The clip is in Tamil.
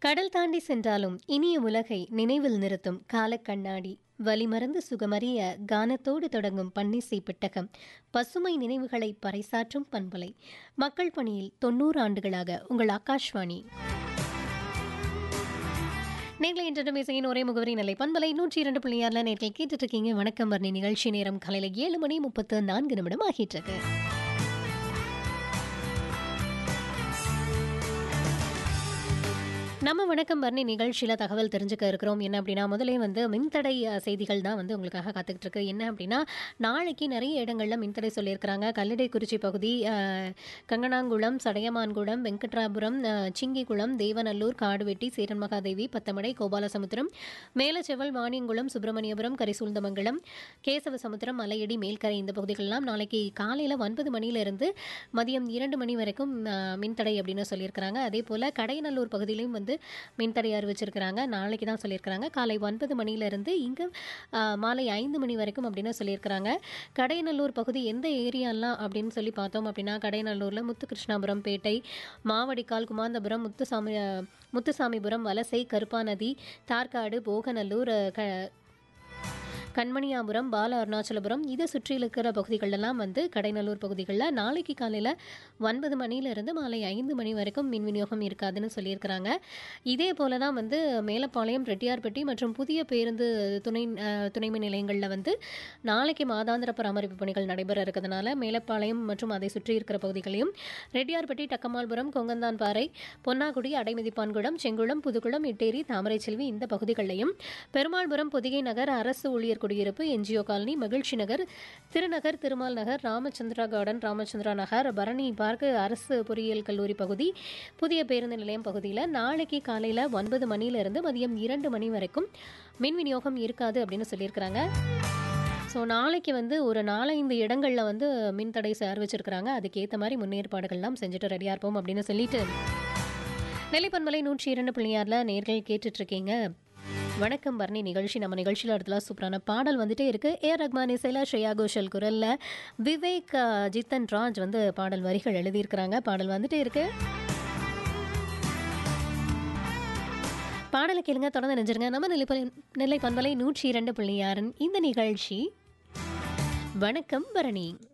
கடல் தாண்டி சென்றாலும் இனிய உலகை நினைவில் நிறுத்தும் காலக்கண்ணாடி வலிமறந்து சுகமறிய கானத்தோடு தொடங்கும் பன்னிசை பெட்டகம் பசுமை நினைவுகளை பறைசாற்றும் பண்பலை மக்கள் பணியில் தொண்ணூறு ஆண்டுகளாக உங்கள் ஆகாஷ்வாணி நேர்களை இன்றைய இசையின் ஒரே முகவரி நிலை பண்பலை நூற்றி இரண்டு புள்ளி ஆறுல நேர்கள் கேட்டுட்டு இருக்கீங்க வணக்கம் வர்ணி நிகழ்ச்சி நேரம் காலையில ஏழு மணி முப்பத்து நான்கு நிமிடம் ஆகிட்டு இருக்கு நம்ம வணக்கம் வர்ணி நிகழ்ச்சியில் தகவல் தெரிஞ்சுக்க இருக்கிறோம் என்ன அப்படின்னா முதலே வந்து மின்தடை அஹ், செய்திகள் தான் வந்து உங்களுக்காக காத்துக்கிட்டு இருக்கு என்ன அப்படின்னா நாளைக்கு நிறைய இடங்களில் மின்தடை சொல்லியிருக்கிறாங்க கல்லடைக்குறிச்சி பகுதி அஹ், கங்கனாங்குளம் சடையமான்குளம் வெங்கட்ராபுரம் அஹ், சிங்கிகுளம் தேவநல்லூர் காடுவெட்டி சேரன் மகாதேவி பத்தமடை கோபாலசமுத்திரம் மேலச்செவல் வாணியங்குளம் சுப்பிரமணியபுரம் கரிசூழ்ந்தமங்கலம் கேசவசமுத்திரம் மலையடி மேல்கரை இந்த பகுதிகளெல்லாம் நாளைக்கு காலையில் ஒன்பது மணியிலிருந்து மதியம் இரண்டு மணி வரைக்கும் அஹ், மின்தடை அப்படின்னு சொல்லியிருக்கிறாங்க அதே போல் கடையநல்லூர் பகுதியிலையும் வந்து மின்தடை அறிவிச்சிருக்கிறாங்க நாளைக்கு தான் சொல்லியிருக்கிறாங்க காலை ஒன்பது மணியிலிருந்து இங்கே மாலை ஐந்து மணி வரைக்கும் அப்படின்னு சொல்லியிருக்கிறாங்க கடையநல்லூர் பகுதி எந்த ஏரியாலாம் அப்படின்னு சொல்லி பார்த்தோம் அப்படின்னா கடையநல்லூரில் முத்துகிருஷ்ணாபுரம் பேட்டை மாவடிக்கால் குமாந்தபுரம் முத்துசாமி அஹ், முத்துசாமிபுரம் வலசை கருப்பாநதி தார்காடு போகநல்லூர் அஹ், க கண்மணியாபுரம் பால அருணாச்சலபுரம் இதை சுற்றி இருக்கிற பகுதிகளெல்லாம் வந்து கடைநல்லூர் பகுதிகளில் நாளைக்கு காலையில் ஒன்பது மணியிலிருந்து மாலை ஐந்து மணி வரைக்கும் மின் விநியோகம் இருக்காதுன்னு சொல்லியிருக்கிறாங்க இதே போல தான் வந்து மேலப்பாளையம் ரெட்டியார்பட்டி மற்றும் புதிய பேருந்து துணை அஹ், துணை மின் நிலையங்களில் வந்து நாளைக்கு மாதாந்திர பராமரிப்பு பணிகள் நடைபெற இருக்கிறதுனால மேலப்பாளையம் மற்றும் அதை சுற்றி இருக்கிற பகுதிகளையும் ரெட்டியார்பட்டி டக்கமால்புரம் கொங்கந்தான்பாறை பொன்னாக்குடி அடைமதிப்பான்குளம் செங்குளம் புதுக்குளம் இட்டேரி தாமரைச்செல்வி இந்த பகுதிகளையும் பெருமாள்புரம் பொதிகை நகர் அரசு ஊழியர் குடியிருப்பு NGO colony Magizhchi Nagar Thirunagar Thirumal Nagar Ramachandra garden Ramachandra Nagar Bharani park அரசு பொறியியல் கல்லூரி பகுதி புதிய பேருந்து நிலையம் பகுதியில் நாளைக்கு காலையில் ஒன்பது மணியிலிருந்து மதியம் இரண்டு மணி வரைக்கும் மின் விநியோகம் இருக்காது அப்படின்னு சொல்லியிருக்கிறாங்க ஸோ நாளைக்கு வந்து ஒரு நாலஞ்சு இடங்களில் வந்து மின் தடை அறிவிச்சிருக்கிறாங்க அதுக்கேற்ற மாதிரி முன்னேற்பாடுகள்லாம் செஞ்சுட்டு ரெடியாக இருப்போம் அப்படின்னு சொல்லிட்டு நெல்லிப்பன்மலை நூற்றி இரண்டு புள்ளியாரில் நேர்கள் கேட்டுட்ருக்கீங்க வணக்கம் பர்ணி நிகழ்ச்சி நம்ம நிகழ்ச்சியில் இடத்துல சூப்பரான பாடல் வந்துட்டே இருக்கு ஏ ரஹ்மான் இசையில் ஸ்ரேயா கோஷல் குரல்ல விவேக் அஹ், ஜித்தன் ராஜ் வந்து பாடல் வரிகள் எழுதியிருக்கிறாங்க பாடல் வந்துட்டே இருக்கு பாடலை கேளுங்க தொடர்ந்து நினைஞ்சிருங்க நம்ம நெல்லை நெல்லை பண்பலை நூற்றி இரண்டு புள்ளி ஆறின் இந்த நிகழ்ச்சி வணக்கம் பரணி